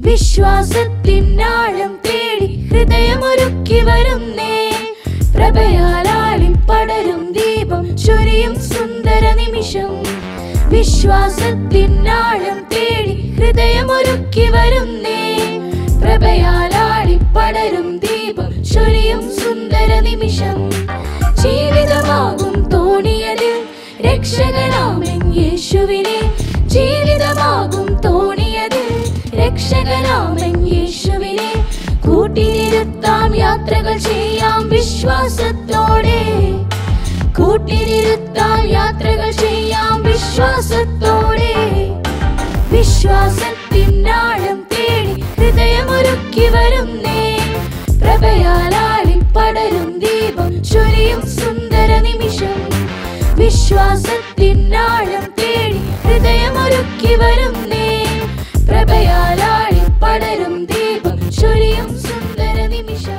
വിശ്വാസത്തിനാഴം തേടി ഹൃദയമൊരുക്കി വരുന്നേ പ്രഭയാലാളിൽ പടരും ദീപം ചൊരിയും സുന്ദര നിമിഷം വിശ്വാസത്തിനാഴം തേടി ഹൃദയമൊരുക്കി വരുന്നേ പ്രഭയാലാളി പടരും ദീപം ചൊരിയും സുന്ദര നിമിഷം ജീവിതമാകും തോണിയതിൽ രക്ഷകനാമൻ യേശുവിനെ ജീവിതമാകും തോണിയതിൽ രക്ഷകനാമൻ യേശുവിനെ കൂട്ടിനിരുത്താം യാത്രകൾ ചെയ്യാം വിശ്വാസത്തോടെ കൂട്ടിനിരുത്താം യാത്രകൾ ചെയ്യാം വിശ്വാസത്തോടെ വിശ്വാസത്തിനാഴം തേടി ഹൃദയമൊരുക്കി വരുന്നേ പ്രഭയാലാളി പടരും ദീപം ചൊരിയും സുന്ദര നിമിഷം വിശ്വാസത്തിനാഴം തേടി ഹൃദയമൊരുക്കി വരുന്നേ പ്രഭയാലാളി പടരും ദീപം ചൊരിയും സുന്ദര നിമിഷം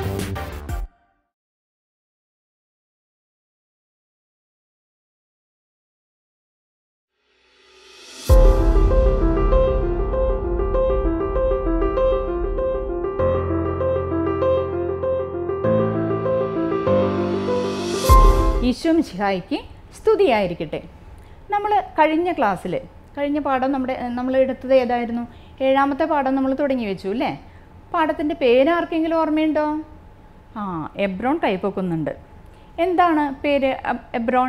ഈശോ മിശിഹായിക്ക് സ്തുതിയായിരിക്കട്ടെ നമ്മൾ കഴിഞ്ഞ ക്ലാസ്സിൽ കഴിഞ്ഞ പാഠം നമ്മുടെ നമ്മൾ എടുത്തത് ഏതായിരുന്നു ഏഴാമത്തെ പാഠം നമ്മൾ തുടങ്ങി വെച്ചു അല്ലേ പാഠത്തിൻ്റെ പേര് ആർക്കെങ്കിലും ഓർമ്മയുണ്ടോ ആ എബ്രോൺ കൈപ്പൊക്കുന്നുണ്ട് എന്താണ് പേര് അബ്- എബ്രോൺ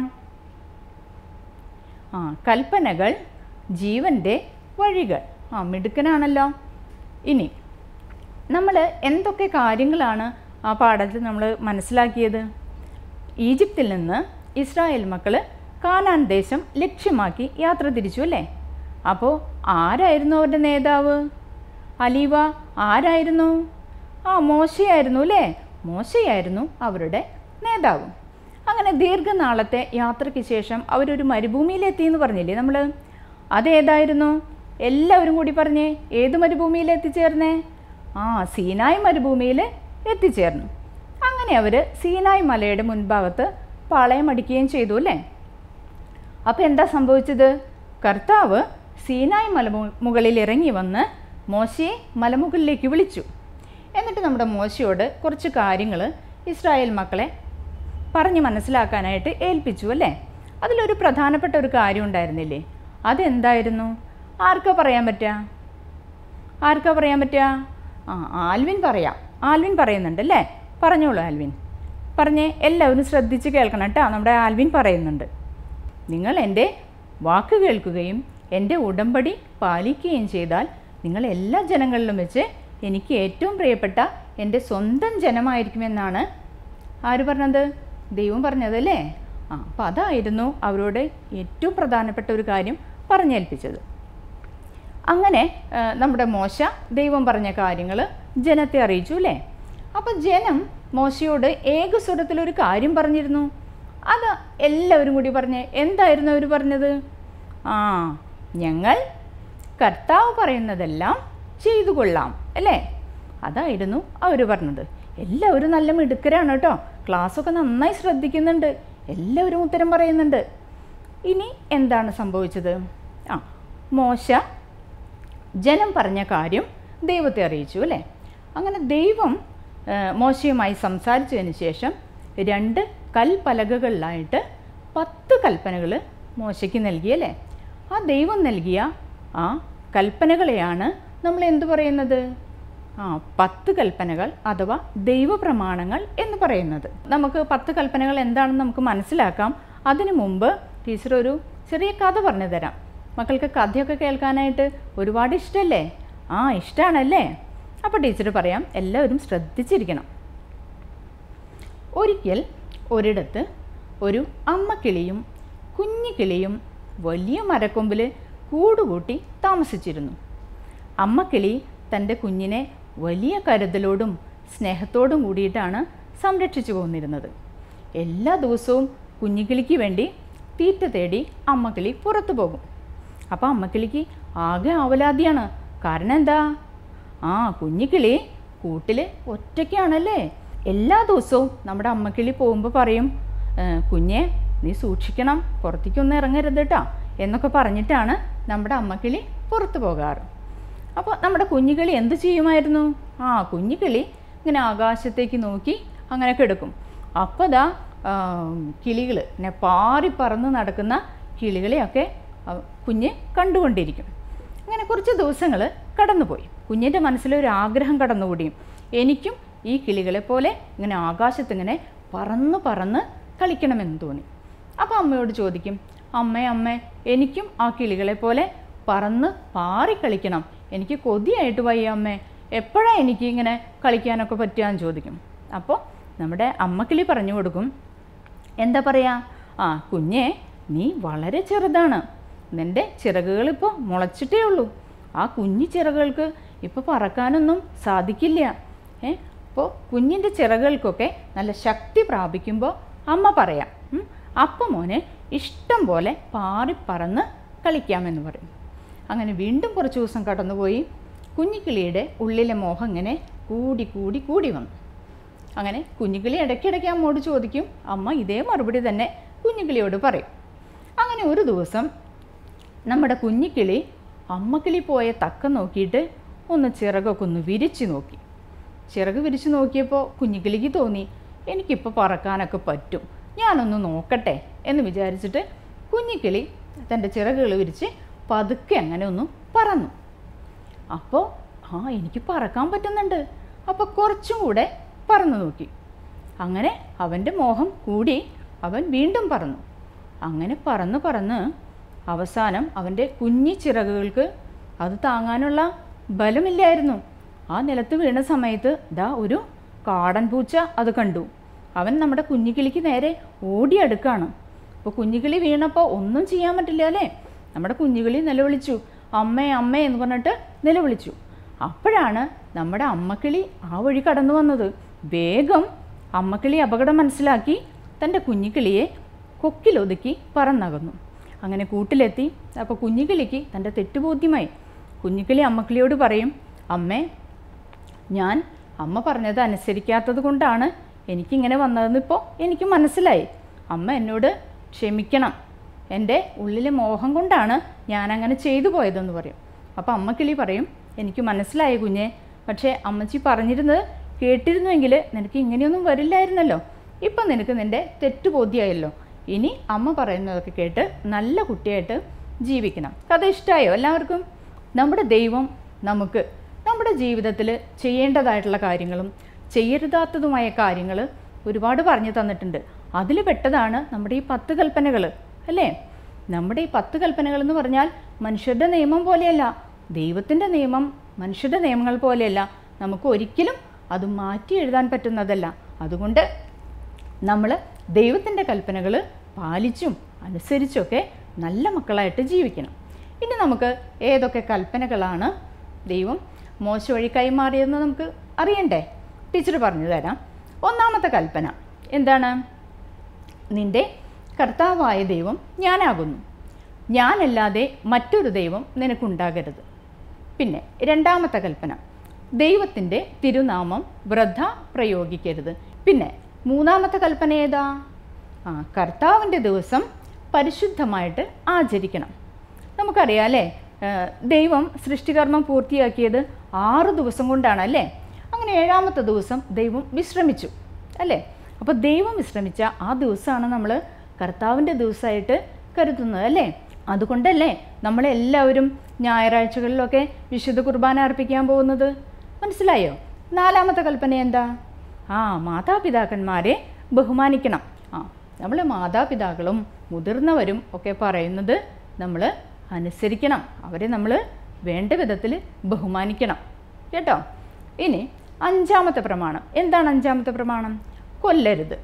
ആ കൽപ്പനകൾ ജീവൻ്റെ വഴികൾ ആ മിടുക്കനാണല്ലോ ഇനി നമ്മൾ എന്തൊക്കെ കാര്യങ്ങളാണ് ആ പാഠത്തിൽ നമ്മൾ മനസ്സിലാക്കിയത് ഈജിപ്തിൽ നിന്ന് ഇസ്രായേൽ മക്കൾ കാനാൻ ദേശം ലക്ഷ്യമാക്കി യാത്ര തിരിച്ചു അല്ലേ അപ്പോൾ ആരായിരുന്നു അവരുടെ നേതാവ് അലീവ ആരായിരുന്നു ആ മോശയായിരുന്നു അല്ലേ മോശയായിരുന്നു അവരുടെ നേതാവ് അങ്ങനെ ദീർഘനാളത്തെ യാത്രയ്ക്ക് ശേഷം അവരൊരു മരുഭൂമിയിലെത്തി എന്ന് പറഞ്ഞില്ലേ നമ്മൾ അതേതായിരുന്നു എല്ലാവരും കൂടി പറഞ്ഞേ ഏത് മരുഭൂമിയിൽ എത്തിച്ചേർന്നേ ആ സീനായ് മരുഭൂമിയിൽ എത്തിച്ചേർന്നു അങ്ങനെ അവർ സീനായ് മലയുടെ മുൻഭാഗത്ത് പാളയമടിക്കുകയും ചെയ്തു അല്ലേ അപ്പോൾ എന്താ സംഭവിച്ചത് കർത്താവ് സീനായ് മല മുകളിൽ ഇറങ്ങി വന്ന് മോശയെ മലമുകളിലേക്ക് വിളിച്ചു എന്നിട്ട് നമ്മുടെ മോശയോട് കുറച്ച് കാര്യങ്ങൾ ഇസ്രായേൽ മക്കളെ പറഞ്ഞ് മനസ്സിലാക്കാനായിട്ട് ഏൽപ്പിച്ചു അല്ലേ അതിലൊരു പ്രധാനപ്പെട്ട ഒരു കാര്യം ഉണ്ടായിരുന്നില്ലേ അതെന്തായിരുന്നു ആർക്കാ പറയാൻ പറ്റുക ആർക്കാ പറയാൻ പറ്റുക ആ ആൽവിൻ പറയാം ആൽവിൻ പറയുന്നുണ്ട് അല്ലേ പറഞ്ഞോളൂ ആൽവിൻ പറഞ്ഞേ എല്ലാവരും ശ്രദ്ധിച്ച് കേൾക്കണം കേട്ടോ നമ്മുടെ ആൽവിൻ പറയുന്നുണ്ട് നിങ്ങൾ എൻ്റെ വാക്ക് കേൾക്കുകയും എൻ്റെ ഉടമ്പടി പാലിക്കുകയും ചെയ്താൽ നിങ്ങൾ എല്ലാ ജനങ്ങളിലും വെച്ച് എനിക്ക് ഏറ്റവും പ്രിയപ്പെട്ട എൻ്റെ സ്വന്തം ജനമായിരിക്കുമെന്നാണ് ആര് പറഞ്ഞത് ദൈവം പറഞ്ഞതല്ലേ ആ അപ്പം അതായിരുന്നു അവരോട് ഏറ്റവും പ്രധാനപ്പെട്ട ഒരു കാര്യം പറഞ്ഞേൽപ്പിച്ചത് അങ്ങനെ ആ, നമ്മുടെ മോശ ദൈവം പറഞ്ഞ കാര്യങ്ങൾ ജനത്തെ അറിയിച്ചു അല്ലേ അപ്പം ജനം മോശയോട് ഏകസ്വരത്തിലൊരു കാര്യം പറഞ്ഞിരുന്നു അത് എല്ലാവരും കൂടി പറഞ്ഞ് എന്തായിരുന്നു അവർ പറഞ്ഞത് ആ ഞങ്ങൾ കർത്താവ് പറയുന്നതെല്ലാം ചെയ്തു കൊള്ളാം അല്ലേ അതായിരുന്നു അവർ പറഞ്ഞത് എല്ലാവരും നല്ല മിടുക്കരാണ് കേട്ടോ ക്ലാസ്സൊക്കെ നന്നായി ശ്രദ്ധിക്കുന്നുണ്ട് എല്ലാവരും ഉത്തരം പറയുന്നുണ്ട് ഇനി എന്താണ് സംഭവിച്ചത് ആ മോശ ജനം പറഞ്ഞ കാര്യം ദൈവത്തെ അറിയിച്ചു അല്ലേ അങ്ങനെ ദൈവം ആ, മോശയുമായി സംസാരിച്ചതിന് ശേഷം രണ്ട് കൽപ്പലകകളിലായിട്ട് പത്ത് കൽപ്പനകൾ മോശയ്ക്ക് നൽകിയല്ലേ ആ ദൈവം നൽകിയ ആ കൽപ്പനകളെയാണ് നമ്മൾ എന്തു പറയുന്നത് ആ പത്ത് കൽപ്പനകൾ അഥവാ ദൈവപ്രമാണങ്ങൾ എന്ന് പറയുന്നത് നമുക്ക് പത്ത് കൽപ്പനകൾ എന്താണെന്ന് നമുക്ക് മനസ്സിലാക്കാം അതിനു മുമ്പ് ടീച്ചർ ഒരു ചെറിയ കഥ പറഞ്ഞു തരാം മക്കൾക്ക് കഥയൊക്കെ കേൾക്കാനായിട്ട് ഒരുപാട് ഇഷ്ടമല്ലേ ആ ഇഷ്ടമാണല്ലേ അപ്പോൾ ടീച്ചർ പറയാം എല്ലാവരും ശ്രദ്ധിച്ചിരിക്കണം ഒരിക്കൽ ഒരിടത്ത് ഒരു അമ്മക്കിളിയും കുഞ്ഞിക്കിളിയും വലിയ മരക്കൊമ്പിൽ കൂടുകൂട്ടി താമസിച്ചിരുന്നു അമ്മക്കിളി തൻ്റെ കുഞ്ഞിനെ വലിയ കരുതലോടും സ്നേഹത്തോടും കൂടിയിട്ടാണ് സംരക്ഷിച്ചു പോന്നിരുന്നത് എല്ലാ ദിവസവും കുഞ്ഞിക്കിളിക്ക് വേണ്ടി തീറ്റ തേടി അമ്മക്കിളി പുറത്തു പോകും അപ്പോൾ അമ്മക്കിളിക്ക് ആകെ ആവലാതിയാണ് കാരണം എന്താ ആ കുഞ്ഞിക്കിളി കൂട്ടിൽ ഒറ്റയ്ക്കാണല്ലേ എല്ലാ ദിവസവും നമ്മുടെ അമ്മക്കിളി പോകുമ്പോൾ പറയും "ഏ, കുഞ്ഞെ നീ സൂക്ഷിക്കണം പുറത്തേക്കൊന്നും ഇറങ്ങരുത് കേട്ടോ എന്നൊക്കെ പറഞ്ഞിട്ടാണ് നമ്മുടെ അമ്മക്കിളി പുറത്തു പോകാറ് അപ്പോൾ നമ്മുടെ കുഞ്ഞുകിളി എന്ത് ചെയ്യുമായിരുന്നു ആ കുഞ്ഞുകിളി ഇങ്ങനെ ആകാശത്തേക്ക് നോക്കി അങ്ങനെ കിടക്കും അപ്പോൾ ദാ കിളികൾ ഇങ്ങനെ പാറി പറന്ന് നടക്കുന്ന കിളികളെയൊക്കെ ആ, കുഞ്ഞ് കണ്ടുകൊണ്ടിരിക്കും അങ്ങനെ കുറച്ച് ദിവസങ്ങൾ കടന്നുപോയി കുഞ്ഞിൻ്റെ മനസ്സിലൊരു ആഗ്രഹം കടന്നുകൂടിയും എനിക്കും ഈ കിളികളെ പോലെ ഇങ്ങനെ ആകാശത്തിങ്ങനെ പറന്ന് പറന്ന് കളിക്കണമെന്ന് തോന്നി അപ്പോൾ അമ്മയോട് ചോദിക്കും അമ്മേ അമ്മേ എനിക്കും ആ കിളികളെ പോലെ പറന്ന് പാറി കളിക്കണം എനിക്ക് കൊതിയായിട്ട് വയ്യ അമ്മേ എപ്പോഴാണ് എനിക്ക് ഇങ്ങനെ കളിക്കാനൊക്കെ പറ്റുകയെന്ന് ചോദിക്കും അപ്പോൾ നമ്മുടെ അമ്മക്കിളി പറഞ്ഞു കൊടുക്കും എന്താ പറയുക ആ കുഞ്ഞെ നീ വളരെ ചെറുതാണ് നിൻ്റെ ചിറകുകൾ ഇപ്പോൾ മുളച്ചിട്ടേ ഉള്ളൂ ആ കുഞ്ഞു ചിറകുകൾക്ക് ഇപ്പോൾ പറക്കാനൊന്നും സാധിക്കില്ല ഏ അപ്പോൾ കുഞ്ഞിൻ്റെ ചിറകുകൾക്കൊക്കെ നല്ല ശക്തി പ്രാപിക്കുമ്പോൾ അമ്മ പറയാം ഉം, അപ്പം മോനെ ഇഷ്ടം പോലെ പാറി പറന്ന് കളിക്കാമെന്ന് പറയും അങ്ങനെ വീണ്ടും കുറച്ച് ദിവസം കടന്നുപോയി കുഞ്ഞിക്കിളിയുടെ ഉള്ളിലെ മോഹം ഇങ്ങനെ കൂടി കൂടി കൂടി വന്നു അങ്ങനെ കുഞ്ഞുകിളി ഇടയ്ക്കിടയ്ക്ക് അമ്മോട് ചോദിക്കും അമ്മ ഇതേ മറുപടി തന്നെ കുഞ്ഞുകിളിയോട് പറയും അങ്ങനെ ഒരു ദിവസം നമ്മുടെ കുഞ്ഞിക്കിളി അമ്മക്കിളി പോയ തക്കം നോക്കിയിട്ട് ഒന്ന് ചിറകൊക്കെ ഒന്ന് വിരിച്ചു നോക്കി ചിറക് വിരിച്ചു നോക്കിയപ്പോൾ കുഞ്ഞിക്കിളിക്ക് തോന്നി എനിക്കിപ്പോൾ പറക്കാനൊക്കെ പറ്റും ഞാനൊന്ന് നോക്കട്ടെ എന്ന് വിചാരിച്ചിട്ട് കുഞ്ഞിക്കിളി തൻ്റെ ചിറകുകൾ വിരിച്ച് പതുക്കെ അങ്ങനെ ഒന്ന് പറന്നു അപ്പോൾ ആ എനിക്ക് പറക്കാൻ പറ്റുന്നുണ്ട് അപ്പോൾ കുറച്ചും കൂടെ പറന്നു നോക്കി അങ്ങനെ അവൻ്റെ മോഹം കൂടി അവൻ വീണ്ടും പറന്നു അങ്ങനെ പറന്ന് പറന്ന് അവസാനം അവൻ്റെ കുഞ്ഞി ചിറകുകൾക്ക് അത് താങ്ങാനുള്ള ബലമില്ലായിരുന്നു ആ നിലത്ത് വീണ സമയത്ത് ദാ ഒരു കാടൻ പൂച്ച അത് കണ്ടു അവൻ നമ്മുടെ കുഞ്ഞിക്കിളിക്ക് നേരെ ഓടിയെടുക്കാണ് അപ്പോൾ കുഞ്ഞുകിളി വീണപ്പോൾ ഒന്നും ചെയ്യാൻ പറ്റില്ല അല്ലേ നമ്മുടെ കുഞ്ഞുകിളി നിലവിളിച്ചു അമ്മേ അമ്മേ എന്ന് പറഞ്ഞിട്ട് നിലവിളിച്ചു അപ്പോഴാണ് നമ്മുടെ അമ്മക്കിളി ആ വഴി കടന്നു വന്നത് വേഗം അമ്മക്കിളി അപകടം മനസ്സിലാക്കി തൻ്റെ കുഞ്ഞിക്കിളിയെ കൊക്കിലൊതുക്കി പറന്നകന്നു അങ്ങനെ കൂട്ടിലെത്തി അപ്പോൾ കുഞ്ഞിക്കിളിക്ക് തൻ്റെ തെറ്റുബോധ്യമായി കുഞ്ഞിക്കിളി അമ്മക്കിളിയോട് പറയും അമ്മേ ഞാൻ അമ്മ പറഞ്ഞത് അനുസരിക്കാത്തത് കൊണ്ടാണ് എനിക്കിങ്ങനെ വന്നതെന്ന് ഇപ്പോൾ എനിക്ക് മനസ്സിലായി അമ്മ എന്നോട് ക്ഷമിക്കണം എൻ്റെ ഉള്ളിലെ മോഹം കൊണ്ടാണ് ഞാൻ അങ്ങനെ ചെയ്തു പോയതെന്ന് പറയും അപ്പോൾ അമ്മ കിളി പറയും എനിക്ക് മനസ്സിലായി കുഞ്ഞെ പക്ഷേ അമ്മച്ചി പറഞ്ഞിരുന്നത് കേട്ടിരുന്നുവെങ്കിൽ നിനക്ക് ഇങ്ങനെയൊന്നും വരില്ലായിരുന്നല്ലോ ഇപ്പം നിനക്ക് നിൻ്റെ തെറ്റ് ബോധ്യമായല്ലോ ഇനി അമ്മ പറയുന്നതൊക്കെ കേട്ട് നല്ല കുട്ടിയായിട്ട് ജീവിക്കണം കഥ ഇഷ്ടമായോ എല്ലാവർക്കും നമ്മുടെ ദൈവം നമുക്ക് നമ്മുടെ ജീവിതത്തിൽ ചെയ്യേണ്ടതായിട്ടുള്ള കാര്യങ്ങളും ചെയ്യരുതാത്തതുമായ കാര്യങ്ങൾ ഒരുപാട് പറഞ്ഞു തന്നിട്ടുണ്ട് അതിൽ പെട്ടതാണ് നമ്മുടെ ഈ പത്ത് കൽപ്പനകൾ അല്ലേ നമ്മുടെ ഈ പത്ത് കൽപ്പനകൾ എന്ന് പറഞ്ഞാൽ മനുഷ്യരുടെ നിയമം പോലെയല്ല ദൈവത്തിൻ്റെ നിയമം മനുഷ്യരുടെ നിയമങ്ങൾ പോലെയല്ല നമുക്ക് ഒരിക്കലും അത് മാറ്റി എഴുതാൻ പറ്റുന്നതല്ല അതുകൊണ്ട് നമ്മൾ ദൈവത്തിൻ്റെ കൽപ്പനകൾ പാലിച്ചും അനുസരിച്ചൊക്കെ നല്ല മക്കളായിട്ട് ജീവിക്കണം ഇനി നമുക്ക് ഏതൊക്കെ കൽപ്പനകളാണ് ദൈവം മോശ വഴി കൈമാറിയതെന്ന് നമുക്ക് അറിയണ്ടേ ടീച്ചർ പറഞ്ഞു തരാം ഒന്നാമത്തെ കൽപ്പന എന്താണ് നിന്റെ കർത്താവായ ദൈവം ഞാനാകുന്നു ഞാനല്ലാതെ മറ്റൊരു ദൈവം നിനക്കുണ്ടാകരുത് പിന്നെ രണ്ടാമത്തെ കൽപ്പന ദൈവത്തിൻ്റെ തിരുനാമം വൃദ്ധ പ്രയോഗിക്കരുത് പിന്നെ മൂന്നാമത്തെ കൽപ്പന ഏതാ ആ കർത്താവിൻ്റെ ദിവസം പരിശുദ്ധമായിട്ട് ആചരിക്കണം നമുക്കറിയാം അല്ലേ ആ, ദൈവം സൃഷ്ടികർമ്മം പൂർത്തിയാക്കിയത് ആറ് ദിവസം കൊണ്ടാണ് അല്ലേ അങ്ങനെ ഏഴാമത്തെ ദിവസം ദൈവം വിശ്രമിച്ചു അല്ലേ അപ്പോൾ ദൈവം വിശ്രമിച്ച ആ ദിവസമാണ് നമ്മൾ കർത്താവിൻ്റെ ദിവസമായിട്ട് കരുതുന്നത് അല്ലേ അതുകൊണ്ടല്ലേ നമ്മളെല്ലാവരും ഞായറാഴ്ചകളിലൊക്കെ വിശുദ്ധ കുർബാന അർപ്പിക്കാൻ പോകുന്നത് മനസ്സിലായോ നാലാമത്തെ കൽപ്പന എന്താ ആ മാതാപിതാക്കന്മാരെ ബഹുമാനിക്കണം ആ നമ്മൾ മാതാപിതാക്കളും മുതിർന്നവരും ഒക്കെ പറയുന്നത് നമ്മൾ അനുസരിക്കണം അവരെ നമ്മൾ വേണ്ട വിധത്തിൽ ബഹുമാനിക്കണം കേട്ടോ ഇനി അഞ്ചാമത്തെ പ്രമാണം എന്താണ് അഞ്ചാമത്തെ പ്രമാണം കൊല്ലരുത്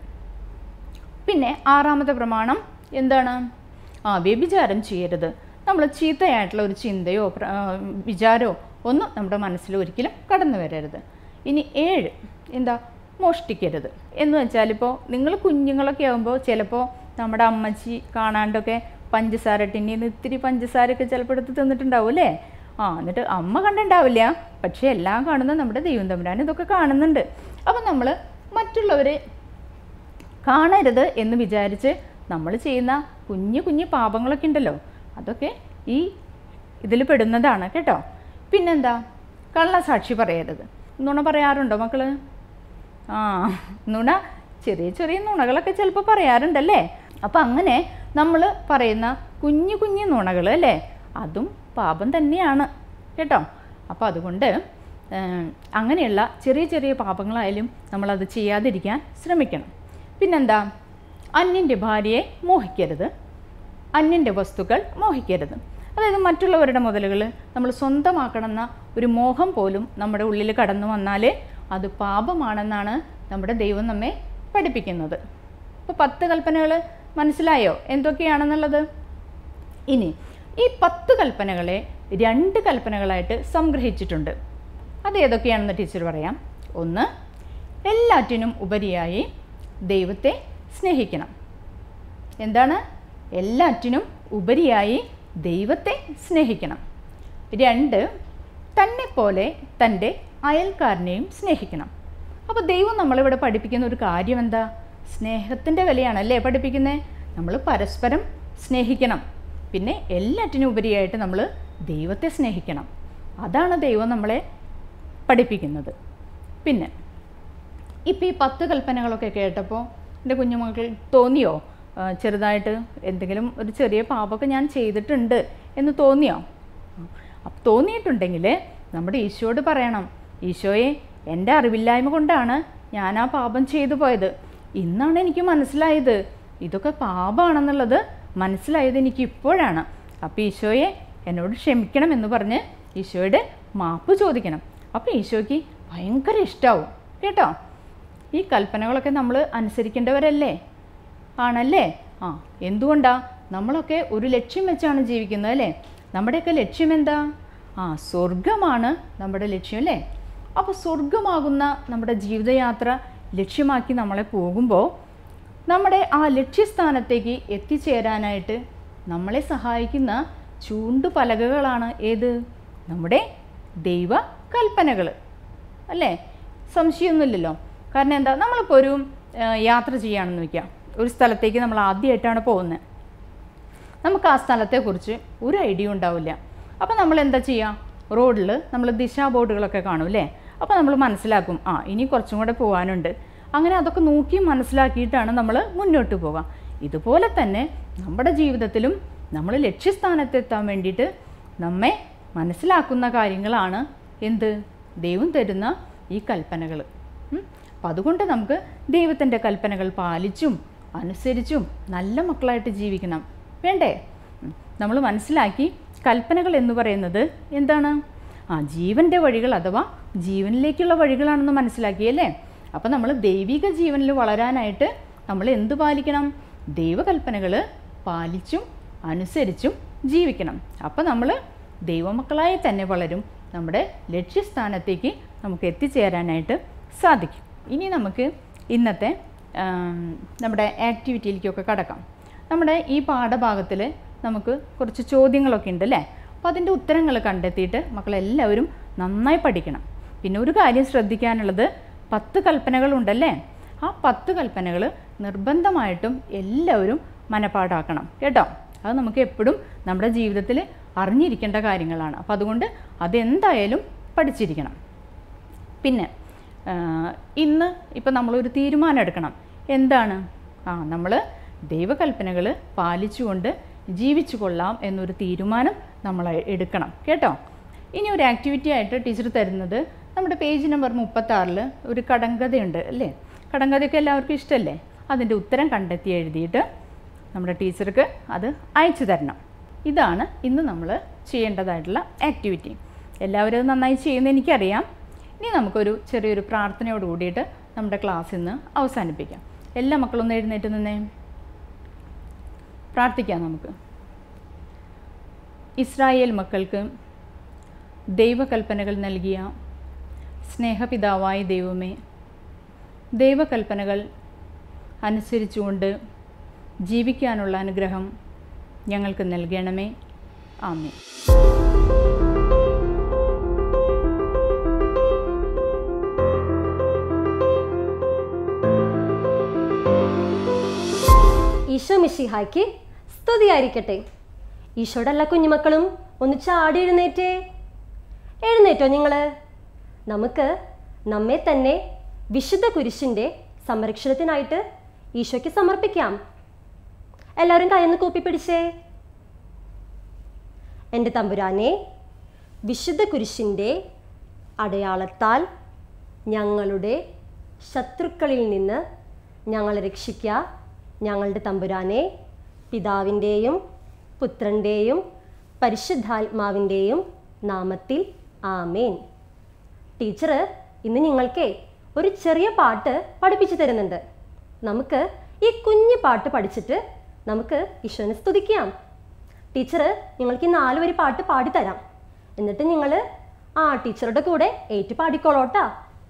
പിന്നെ ആറാമത്തെ പ്രമാണം എന്താണ് ആ വ്യഭിചാരം ചെയ്യരുത് നമ്മൾ ചീത്തയായിട്ടുള്ള ഒരു ചിന്തയോ പ്ര- ആ, വിചാരമോ ഒന്നും നമ്മുടെ മനസ്സിൽ ഒരിക്കലും കടന്നു വരരുത് ഇനി ഏഴ് എന്താ മോഷ്ടിക്കരുത് എന്ന് വെച്ചാൽ ഇപ്പോൾ നിങ്ങൾ കുഞ്ഞുങ്ങളൊക്കെ ആകുമ്പോൾ ചിലപ്പോൾ നമ്മുടെ അമ്മച്ചി കാണാണ്ടൊക്കെ പഞ്ചസാര ടിന്നിൽ നിന്ന് ഇത്തിരി പഞ്ചസാരയൊക്കെ ചിലപ്പോൾ എടുത്ത് തിന്നിട്ടുണ്ടാവും അല്ലേ ആ എന്നിട്ട് അമ്മ കണ്ടിട്ടുണ്ടാവില്ല പക്ഷേ എല്ലാം കാണുന്ന നമ്മുടെ ദൈവം തമ്പുരാൻ ഇതൊക്കെ കാണുന്നുണ്ട് അപ്പം നമ്മൾ മറ്റുള്ളവരെ കാണരുത് എന്ന് വിചാരിച്ച് നമ്മൾ ചെയ്യുന്ന കുഞ്ഞു കുഞ്ഞു പാപങ്ങളൊക്കെ ഉണ്ടല്ലോ അതൊക്കെ ഈ ഇതിൽ പെടുന്നതാണ് കേട്ടോ പിന്നെന്താ കള്ളസാക്ഷി പറയരുത് നുണ പറയാറുണ്ടോ മക്കള് ആ നുണ ചെറിയ ചെറിയ നുണകളൊക്കെ ചിലപ്പോൾ പറയാറുണ്ടല്ലേ അപ്പം അങ്ങനെ നമ്മൾ പറയുന്ന കുഞ്ഞു കുഞ്ഞു നുണകൾ അല്ലേ അതും പാപം തന്നെയാണ് കേട്ടോ അപ്പോൾ അതുകൊണ്ട് ഏം, അങ്ങനെയുള്ള ചെറിയ ചെറിയ പാപങ്ങളായാലും നമ്മളത് ചെയ്യാതിരിക്കാൻ ശ്രമിക്കണം പിന്നെന്താ അന്യൻ്റെ ഭാര്യയെ മോഹിക്കരുത് അന്യൻ്റെ വസ്തുക്കൾ മോഹിക്കരുത് അതായത് മറ്റുള്ളവരുടെ മുതലുകൾ നമ്മൾ സ്വന്തമാക്കണമെന്ന ഒരു മോഹം പോലും നമ്മുടെ ഉള്ളിൽ കടന്നു വന്നാൽ അത് പാപമാണെന്നാണ് നമ്മുടെ ദൈവം നമ്മെ പഠിപ്പിക്കുന്നത് അപ്പോൾ പത്ത് കൽപ്പനകൾ മനസ്സിലായോ എന്തൊക്കെയാണെന്നുള്ളത് ഇനി ഈ പത്ത് കൽപ്പനകളെ രണ്ട് കൽപ്പനകളായിട്ട് സംഗ്രഹിച്ചിട്ടുണ്ട് അത് ഏതൊക്കെയാണെന്ന് ടീച്ചർ പറയാം ഒന്ന് എല്ലാറ്റിനും ഉപരിയായി ദൈവത്തെ സ്നേഹിക്കണം എന്താണ് എല്ലാറ്റിനും ഉപരിയായി ദൈവത്തെ സ്നേഹിക്കണം രണ്ട് തന്നെ പോലെ തൻ്റെ അയൽക്കാരനെയും സ്നേഹിക്കണം അപ്പോൾ ദൈവം നമ്മളിവിടെ പഠിപ്പിക്കുന്ന ഒരു കാര്യം എന്താ സ്നേഹത്തിൻ്റെ വിലയാണല്ലേ പഠിപ്പിക്കുന്നത് നമ്മൾ പരസ്പരം സ്നേഹിക്കണം പിന്നെ എല്ലാറ്റിനും ഉപരിയായിട്ട് നമ്മൾ ദൈവത്തെ സ്നേഹിക്കണം അതാണ് ദൈവം നമ്മളെ പഠിപ്പിക്കുന്നത് പിന്നെ ഇപ്പം ഈ പത്ത് കൽപ്പനകളൊക്കെ കേട്ടപ്പോൾ എൻ്റെ കുഞ്ഞുമക്കൾ തോന്നിയോ ആ, ചെറുതായിട്ട് എന്തെങ്കിലും ഒരു ചെറിയ പാപമൊക്കെ ഞാൻ ചെയ്തിട്ടുണ്ട് എന്ന് തോന്നിയോ അപ്പം തോന്നിയിട്ടുണ്ടെങ്കിൽ നമ്മുടെ ഈശോയോട് പറയണം ഈശോയെ എൻ്റെ അറിവില്ലായ്മ കൊണ്ടാണ് ഞാൻ ആ പാപം ചെയ്തു പോയത് ഇന്നാണ് എനിക്ക് മനസ്സിലായത് ഇതൊക്കെ പാപമാണെന്നുള്ളത് മനസ്സിലായത് എനിക്ക് ഇപ്പോഴാണ് അപ്പോൾ ഈശോയെ എന്നോട് ക്ഷമിക്കണം എന്ന് പറഞ്ഞ് ഈശോയുടെ മാപ്പ് ചോദിക്കണം അപ്പോൾ ഈശോയ്ക്ക് ഭയങ്കര ഇഷ്ടമാവും കേട്ടോ ഈ കൽപ്പനകളൊക്കെ നമ്മൾ അനുസരിക്കേണ്ടവരല്ലേ ആണല്ലേ ആ എന്തുകൊണ്ടാ നമ്മളൊക്കെ ഒരു ലക്ഷ്യം വെച്ചാണ് ജീവിക്കുന്നത് അല്ലേ നമ്മുടെയൊക്കെ ലക്ഷ്യം എന്താ ആ സ്വർഗമാണ് നമ്മുടെ ലക്ഷ്യം അല്ലേ അപ്പോൾ സ്വർഗമാകുന്ന നമ്മുടെ ജീവിതയാത്ര ലക്ഷ്യമാക്കി നമ്മളെ പോകുമ്പോൾ നമ്മുടെ ആ ലക്ഷ്യസ്ഥാനത്തേക്ക് എത്തിച്ചേരാനായിട്ട് നമ്മളെ സഹായിക്കുന്ന ചൂണ്ടുപലകകളാണ് ഏത് നമ്മുടെ ദൈവ കൽപ്പനകൾ അല്ലേ സംശയമൊന്നുമില്ലല്ലോ കാരണം എന്താ നമ്മളിപ്പോൾ ഒരു ആ, യാത്ര ചെയ്യുകയാണെന്ന് വയ്ക്കാം ഒരു സ്ഥലത്തേക്ക് നമ്മൾ ആദ്യമായിട്ടാണ് പോകുന്നത് നമുക്ക് ആ സ്ഥലത്തെക്കുറിച്ച് ഒരു ഐഡിയ ഉണ്ടാവില്ല അപ്പോൾ നമ്മൾ എന്താ ചെയ്യുക റോഡിൽ നമ്മൾ ദിശാ ബോർഡുകളൊക്കെ കാണും അല്ലേ അപ്പോൾ നമ്മൾ മനസ്സിലാക്കും ആ ഇനി കുറച്ചും കൂടെ പോകാനുണ്ട് അങ്ങനെ അതൊക്കെ നോക്കി മനസ്സിലാക്കിയിട്ടാണ് നമ്മൾ മുന്നോട്ട് പോകാം ഇതുപോലെ തന്നെ നമ്മുടെ ജീവിതത്തിലും നമ്മൾ ലക്ഷ്യസ്ഥാനത്തെത്താൻ വേണ്ടിയിട്ട് നമ്മെ മനസ്സിലാക്കുന്ന കാര്യങ്ങളാണ് എന്ത് ദൈവം തരുന്ന ഈ കൽപ്പനകൾ അപ്പം അതുകൊണ്ട് നമുക്ക് ദൈവത്തിൻ്റെ കൽപ്പനകൾ പാലിച്ചും അനുസരിച്ചും നല്ല മക്കളായിട്ട് ജീവിക്കണം വേണ്ടേ നമ്മൾ മനസ്സിലാക്കി കൽപ്പനകൾ എന്ന് പറയുന്നത് എന്താണ് ആ ജീവൻ്റെ വഴികൾ അഥവാ ജീവനിലേക്കുള്ള വഴികളാണെന്ന് മനസ്സിലാക്കിയല്ലേ അപ്പം നമ്മൾ ദൈവിക ജീവനിൽ വളരാനായിട്ട് നമ്മൾ എന്ത് പാലിക്കണം ദൈവകൽപ്പനകൾ പാലിച്ചും അനുസരിച്ചും ജീവിക്കണം അപ്പം നമ്മൾ ദൈവമക്കളായി തന്നെ വളരും നമ്മുടെ ലക്ഷ്യസ്ഥാനത്തേക്ക് നമുക്ക് എത്തിച്ചേരാനായിട്ട് സാധിക്കും ഇനി നമുക്ക് ഇന്നത്തെ ആം, നമ്മുടെ ആക്ടിവിറ്റിയിലേക്കൊക്കെ കടക്കാം നമ്മുടെ ഈ പാഠഭാഗത്തിൽ നമുക്ക് കുറച്ച് ചോദ്യങ്ങളൊക്കെ ഉണ്ട് അല്ലേ അപ്പോൾ അതിൻ്റെ ഉത്തരങ്ങൾ കണ്ടെത്തിയിട്ട് മക്കളെല്ലാവരും നന്നായി പഠിക്കണം പിന്നെ ഒരു കാര്യം ശ്രദ്ധിക്കാനുള്ളത് പത്ത് കൽപ്പനകളുണ്ടല്ലേ ആ പത്ത് കൽപ്പനകൾ നിർബന്ധമായിട്ടും എല്ലാവരും മനപ്പാടാക്കണം കേട്ടോ അത് നമുക്ക് എപ്പോഴും നമ്മുടെ ജീവിതത്തിൽ അറിഞ്ഞിരിക്കേണ്ട കാര്യങ്ങളാണ് അപ്പോൾ അതുകൊണ്ട് അതെന്തായാലും പഠിച്ചിരിക്കണം പിന്നെ ആ, ഇന്ന് ഇപ്പം നമ്മളൊരു തീരുമാനം എടുക്കണം എന്താണ് ആ നമ്മൾ ദൈവകൽപ്പനകൾ പാലിച്ചുകൊണ്ട് ജീവിച്ചു കൊള്ളാം എന്നൊരു തീരുമാനം നമ്മൾ എടുക്കണം കേട്ടോ ഇനി ഒരു ആക്ടിവിറ്റി ആയിട്ട് ടീച്ചർ തരുന്നത് നമ്മുടെ പേജ് നമ്പർ മുപ്പത്താറിൽ ഒരു കടങ്കഥയുണ്ട് അല്ലേ കടങ്കഥയൊക്കെ എല്ലാവർക്കും ഇഷ്ടമല്ലേ അതിൻ്റെ ഉത്തരം കണ്ടെത്തി എഴുതിയിട്ട് നമ്മുടെ ടീച്ചർക്ക് അത് അയച്ചു തരണം ഇതാണ് ഇന്ന് നമ്മൾ ചെയ്യേണ്ടതായിട്ടുള്ള ആക്ടിവിറ്റി എല്ലാവരും അത് നന്നായി ചെയ്യുമെന്ന് എനിക്കറിയാം ഇനി നമുക്കൊരു ചെറിയൊരു പ്രാർത്ഥനയോട് കൂടിയിട്ട് നമ്മുടെ ക്ലാസ് ഇന്ന് അവസാനിപ്പിക്കാം എല്ലാ മക്കളും ഒന്ന് എഴുന്നേറ്റ് നിന്നേ പ്രാർത്ഥിക്കാം നമുക്ക് ഇസ്രായേൽ മക്കൾക്ക് ദൈവകൽപ്പനകൾ നൽകിയ സ്നേഹപിതാവായ ദൈവമേ ദൈവകൽപ്പനകൾ അനുസരിച്ചുകൊണ്ട് ജീവിക്കാനുള്ള അനുഗ്രഹം ഞങ്ങൾക്ക് നൽകണമേ ആമേ ഈശോ മിശിഹായ്ക്ക് സ്തുതിയായിരിക്കട്ടെ ഈശോയുടെ എല്ലാ കുഞ്ഞുമക്കളും ഒന്ന് ചാടി എഴുന്നേറ്റേ എഴുന്നേറ്റോ നിങ്ങൾ നമുക്ക് നമ്മെ തന്നെ വിശുദ്ധ കുരിശിൻ്റെ സംരക്ഷണത്തിനായിട്ട് ഈശോയ്ക്ക് സമർപ്പിക്കാം എല്ലാവരും കയ്യൊന്ന് കൂപ്പി പിടിച്ചേ എൻ്റെ തമ്പുരാനെ വിശുദ്ധ കുരിശിൻ്റെ അടയാളത്താൽ ഞങ്ങളുടെ ശത്രുക്കളിൽ നിന്ന് ഞങ്ങളെ രക്ഷിക്കുക ഞങ്ങളുടെ തമ്പുരാനെ പിതാവിൻ്റെയും പുത്രൻ്റെയും പരിശുദ്ധാത്മാവിൻ്റെയും നാമത്തിൽ ആമേൻ ടീച്ചർ ഇന്ന് നിങ്ങൾക്ക് ഒരു ചെറിയ പാട്ട് പഠിപ്പിച്ചു തരുന്നുണ്ട് നമുക്ക് ഈ കുഞ്ഞു പാട്ട് പഠിച്ചിട്ട് നമുക്ക് ഈശോനെ സ്തുതിക്കാം ടീച്ചർ നിങ്ങൾക്ക് ഈ നാല് വരി പാട്ട് പാടിത്തരാം എന്നിട്ട് നിങ്ങൾ ആ ടീച്ചറുടെ കൂടെ ഏറ്റു പാടിക്കോളോട്ടാ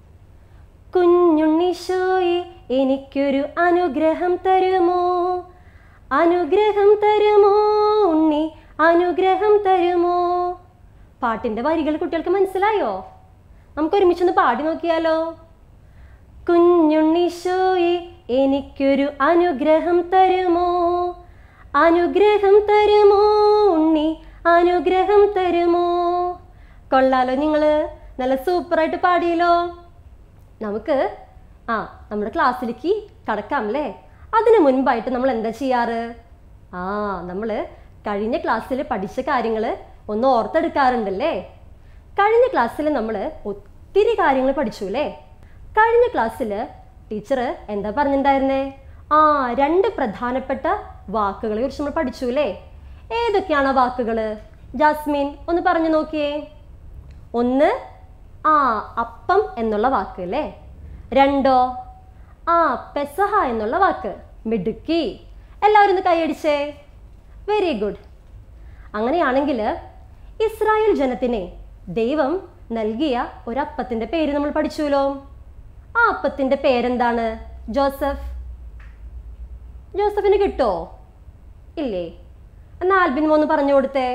കുഞ്ഞുണ്ണീശോയെ എനിക്കൊരു അനുഗ്രഹം തരുമോ അനുഗ്രഹം തരുമോ ഉണ്ണി അനുഗ്രഹം തരുമോ പാട്ടിന്റെ വരികൾ കുട്ടികൾക്ക് മനസ്സിലായോ നമുക്ക് ഒരുമിച്ചൊന്ന് പാടി നോക്കിയാലോ കുഞ്ഞുണ്ണീശോയെ എനിക്കൊരു അനുഗ്രഹം തരുമോ അനുഗ്രഹം തരുമോ ഉണ്ണി അനുഗ്രഹം തരുമോ കൊള്ളാലോ നിങ്ങൾ നല്ല സൂപ്പറായിട്ട് പാടിയല്ലോ നമുക്ക് ആ നമ്മുടെ ക്ലാസ്സിലേക്ക് കടക്കാം അല്ലേ അതിനു മുൻപായിട്ട് നമ്മൾ എന്താ ചെയ്യാറ് ആ നമ്മൾ കഴിഞ്ഞ ക്ലാസ്സിൽ പഠിച്ച കാര്യങ്ങൾ ഒന്ന് ഓർത്തെടുക്കാറുണ്ടല്ലേ കഴിഞ്ഞ ക്ലാസ്സിൽ നമ്മൾ ഒത്തിരി കാര്യങ്ങൾ പഠിച്ചു അല്ലേ കഴിഞ്ഞ ക്ലാസ്സിൽ ടീച്ചർ എന്താ പറഞ്ഞിട്ടുണ്ടായിരുന്നേ ആ രണ്ട് പ്രധാനപ്പെട്ട വാക്കുകളെ കുറിച്ച് നമ്മൾ പഠിച്ചു അല്ലേ ഏതൊക്കെയാണ് ആ വാക്കുകൾ ജാസ്മിൻ ഒന്ന് പറഞ്ഞു നോക്കിയേ ഒന്ന് ആ അപ്പം എന്നുള്ള വാക്ക് അല്ലേ രണ്ടോ ആ പെസഹ എന്നുള്ള വാക്ക് മിടുക്കി എല്ലാവരും ഒന്ന് കൈയടിച്ചേ വെരി ഗുഡ് അങ്ങനെയാണെങ്കിൽ ഇസ്രായേൽ ജനത്തിനെ ദൈവം നൽകിയ ഒരപ്പത്തിൻ്റെ പേര് നമ്മൾ പഠിച്ചുല്ലോ ആ അപ്പത്തിൻ്റെ പേരെന്താണ് ജോസഫ് ജോസഫിന് കിട്ടോ ഇല്ലേ എന്നാ ആൽബിൻ മോന്ന് പറഞ്ഞു കൊടുത്തേ